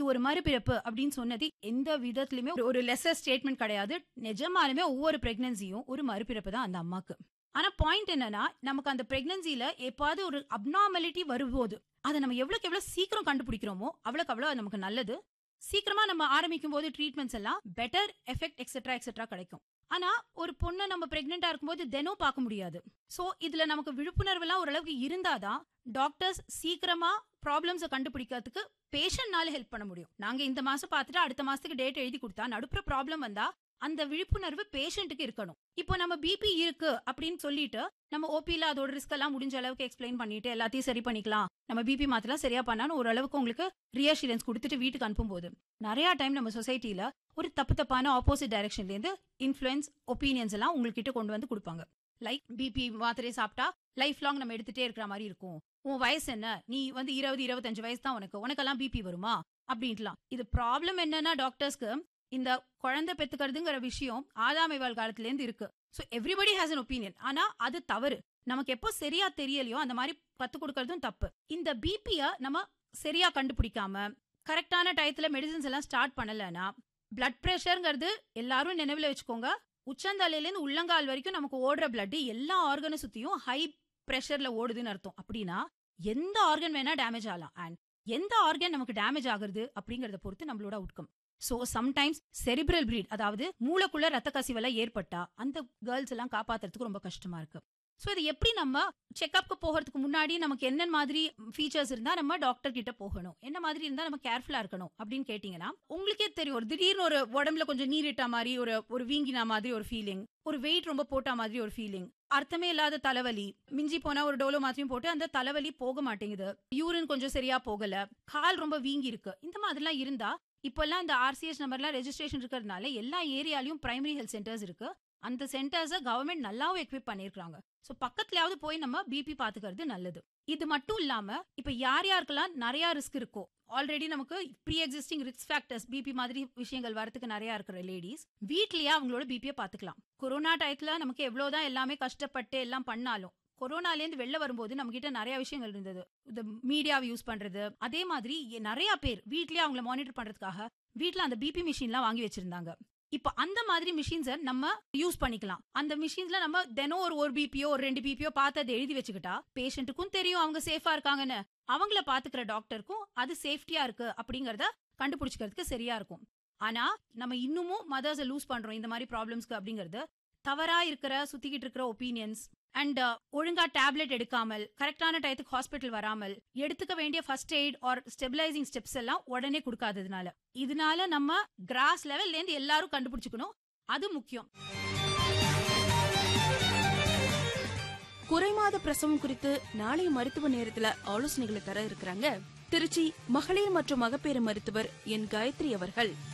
ஒரு மறுபிறப்பு அப்படின்னு சொன்னது எந்த விதத்திலுமே ஒரு- ஒரு லெசர் ஸ்டேட்மெண்ட் கிடையாது நிஜமாலுமே ஒவ்வொரு பிரெக்னன்சியும் ஒரு மறுபிறப்பு தான் அந்த அம்மாக்கு ஆனா பாயிண்ட் என்னன்னா நமக்கு அந்த பிரெக்னன்சில எப்பாவது ஒரு அப்நார்மலிட்டி வரும்போது அதை நம்ம எவ்வளவுக்கு எவ்வளவு சீக்கிரம் கண்டுபிடிக்கிறோமோ அவ்வளவுக்கு அவ்வளவு அது நமக்கு நல்லது சீக்கிரமா நம்ம ஆரம்பிக்கும் போது ட்ரீட்மெண்ட்ஸ் எல்லாம் பெட்டர் எஃபெக்ட் எக்ஸெட்ரா எக்ஸெட்ரா கிடைக்கும் ஆனா ஒரு பொண்ணை நம்ம பிரெக்னெண்டா இருக்கும்போது தினம் பார்க்க முடியாது சோ இதுல நமக்கு விழிப்புணர்வு எல்லாம் ஓரளவுக்கு இருந்தாதான் டாக்டர்ஸ் சீக்கிரமா ப்ராப்ளம்ஸை கண்டுபிடிக்கிறதுக்கு பேஷண்ட்னால ஹெல்ப் பண்ண முடியும் நாங்க இந்த மாசம் பார்த்துட்டு அடுத்த மாசத்துக்கு டேட் எழுதி கொடுத்தா நடுப்புற ப்ராப்ளம் வந்தா அந்த விழிப்புணர்வு பேஷண்ட்டுக்கு இருக்கணும் இப்போ நம்ம பிபி இருக்கு அப்படின்னு சொல்லிட்டு நம்ம ஓபில அதோட ரிஸ்க் எல்லாம் முடிஞ்ச அளவுக்கு எக்ஸ்பிளைன் பண்ணிட்டு எல்லாத்தையும் சரி பண்ணிக்கலாம் நம்ம பிபி மாத்தலாம் சரியா பண்ணான்னு ஓரளவுக்கு உங்களுக்கு ரியஷூரன்ஸ் கொடுத்துட்டு வீட்டுக்கு அனுப்பும்போது நிறைய டைம் நம்ம சொசைட்டில ஒரு தப்பு தப்பான ஆப்போசிட் டைரக்ஷன்ல இருந்து இன்ஃபுளுன்ஸ் ஒப்பீனியன்ஸ் எல்லாம் உங்ககிட்ட கொண்டு வந்து கொடுப்பாங்க லைக் பிபி மாத்திரை சாப்பிட்டா லைஃப் லாங் நம்ம எடுத்துட்டே இருக்கிற மாதிரி இருக்கும் உன் வயசு என்ன நீ வந்து இருபது இருபத்தஞ்சு வயசு தான் உனக்கு உனக்கெல்லாம் பிபி வருமா அப்படின்ட்டுலாம் இது ப்ராப்ளம் என்னன்னா டாக்டர்ஸ்க்கு இந்த குழந்தை பெத்துக்கிறதுங்கிற விஷயம் ஆதாமைவாழ் காலத்துல இருந்து இருக்கு so everybody has an opinion ஆனா அது தவறு நமக்கு எப்போ சரியா தெரியலையோ அந்த மாதிரி கத்து கொடுக்கறதும் தப்பு இந்த பிபிய நம்ம சரியா கண்டுபிடிக்காம கரெக்டான டயத்துல மெடிசின்ஸ் எல்லாம் ஸ்டார்ட் பண்ணலன்னா பிளட் பிரஷர்ங்கிறது எல்லாரும் நினைவுல வச்சுக்கோங்க உச்சந்தலையில இருந்து உள்ளங்கால் வரைக்கும் நமக்கு ஓடுற பிளட் எல்லா ஆர்கனை சுத்தியும் ஹை பிரஷர்ல ஓடுதுன்னு அர்த்தம் அப்படின்னா எந்த ஆர்கன் வேணா டேமேஜ் ஆகலாம் அண்ட் எந்த ஆர்கன் நமக்கு டேமேஜ் ஆகுறது அப்படிங்கறத பொறுத்து நம்மளோட outcome so sometimes cerebral bleed அதாவது மூளைக்குள்ள ரத்த கசிவெல்லாம் ஏற்பட்டா அந்த கேர்ள்ஸ் எல்லாம் காப்பாத்துறதுக்கு ரொம்ப கஷ்டமா இருக்கு சோ இது எப்படி நம்ம செக்அப்க்கு போகிறதுக்கு முன்னாடி நமக்கு என்ன மாதிரி ஃபீச்சர்ஸ் இருந்தா நம்ம டாக்டர் கிட்ட போகணும் என்ன மாதிரி இருந்தா நம்ம கேர்ஃபுல்லா இருக்கணும் அப்படின்னு கேட்டீங்கன்னா உங்களுக்கே தெரியும் ஒரு திடீர்னு ஒரு உடம்புல கொஞ்சம் நீரிட்டா மாதிரி ஒரு ஒரு வீங்கினா மாதிரி ஒரு ஃபீலிங் ஒரு வெயிட் ரொம்ப போட்டா மாதிரி ஒரு ஃபீலிங் அர்த்தமே இல்லாத தலைவலி மிஞ்சி போனா ஒரு டோலோ மாத்திரையும் போட்டு அந்த தலைவலி போக மாட்டேங்குது யூரின் கொஞ்சம் சரியா போகல கால் ரொம்ப வீங்கி இருக்கு இந்த மாதிரிலாம் இருந்தா இப்பெல்லாம் இந்த ஆர்சிஎஸ் நம்பர்லாம் ரெஜிஸ்ட்ரேஷன் இருக்கிறதுனால எல்லா ஏரியாலையும் பிரைமரி ஹெல்த் சென்டர்ஸ் இருக்கு அந்த சென்டர்ஸை கவர்மெண்ட் நல்லாவும் எக்விப் பண்ணிருக்காங்க சோ பக்கத்துலயாவது போய் நம்ம பிபி பாத்துக்கிறது நல்லது இது மட்டும் இல்லாம இப்ப யார் யாருக்கெல்லாம் நிறைய ரிஸ்க் இருக்கோ ஆல்ரெடி நமக்கு pre existing risk factors BP மாதிரி விஷயங்கள் வரதுக்கு நிறைய இருக்கிற லேடிஸ் வீட்லயே அவங்களோட பிபியை பாத்துக்கலாம் கொரோனா டயத்துல நமக்கு எவ்வளவுதான் எல்லாமே கஷ்டப்பட்டு எல்லாம் பண்ணாலும் கொரோனால இருந்து வெளில வரும்போது நம்ம கிட்ட நிறைய விஷயங்கள் இருந்தது இந்த மீடியாவை யூஸ் பண்றது அதே மாதிரி எ- நிறைய பேர் வீட்லயே அவங்கள மானிட்டர் பண்றதுக்காக வீட்ல அந்த பிபி மிஷின்லாம் வாங்கி வச்சிருந்தாங்க இப்ப அந்த மாதிரி மிஷின்ஸை நம்ம யூஸ் பண்ணிக்கலாம் அந்த மிஷின்ஸ்ல நம்ம தினம் ஒரு ஒரு பிபியோ ஒரு ரெண்டு பிபியோ பார்த்து அதை எழுதி வச்சுக்கிட்டா பேஷண்ட்டுக்கும் தெரியும் அவங்க சேஃபா இருக்காங்கன்னு அவங்கள பாத்துக்கிற டாக்டருக்கும் அது சேஃப்டியா இருக்கு அப்படிங்கறத கண்டுபிடிச்சிக்கிறதுக்கு சரியா இருக்கும் ஆனா நம்ம இன்னமும் மதர்ஸை லூஸ் பண்றோம் இந்த மாதிரி ப்ராப்ளம்ஸ்க்கு அப்படிங்கறது தவறா இருக்கிற சுத்திக்கிட்டு இருக்கிற ஒப்பீனியன்ஸ் அண்ட் ஒழுங்கா டேப்லெட் எடுக்காமல் கரெக்டான டயத்துக்கு ஹாஸ்பிட்டல் வராமல் எடுத்துக்க வேண்டிய first aid or stabilising steps எல்லாம் உடனே கொடுக்காததுனால இதனால நம்ம கிராஸ் லெவல்ல இருந்து எல்லாரும் கண்டுபிடிச்சுக்கணும் அது முக்கியம் குறைமாத பிரசவம் குறித்து நாளைய மருத்துவ நேரத்துல ஆலோசனைகளை தர இருக்கிறாங்க திருச்சி மகளிர் மற்றும் மகப்பேறு மருத்துவர் என் காயத்ரி அவர்கள்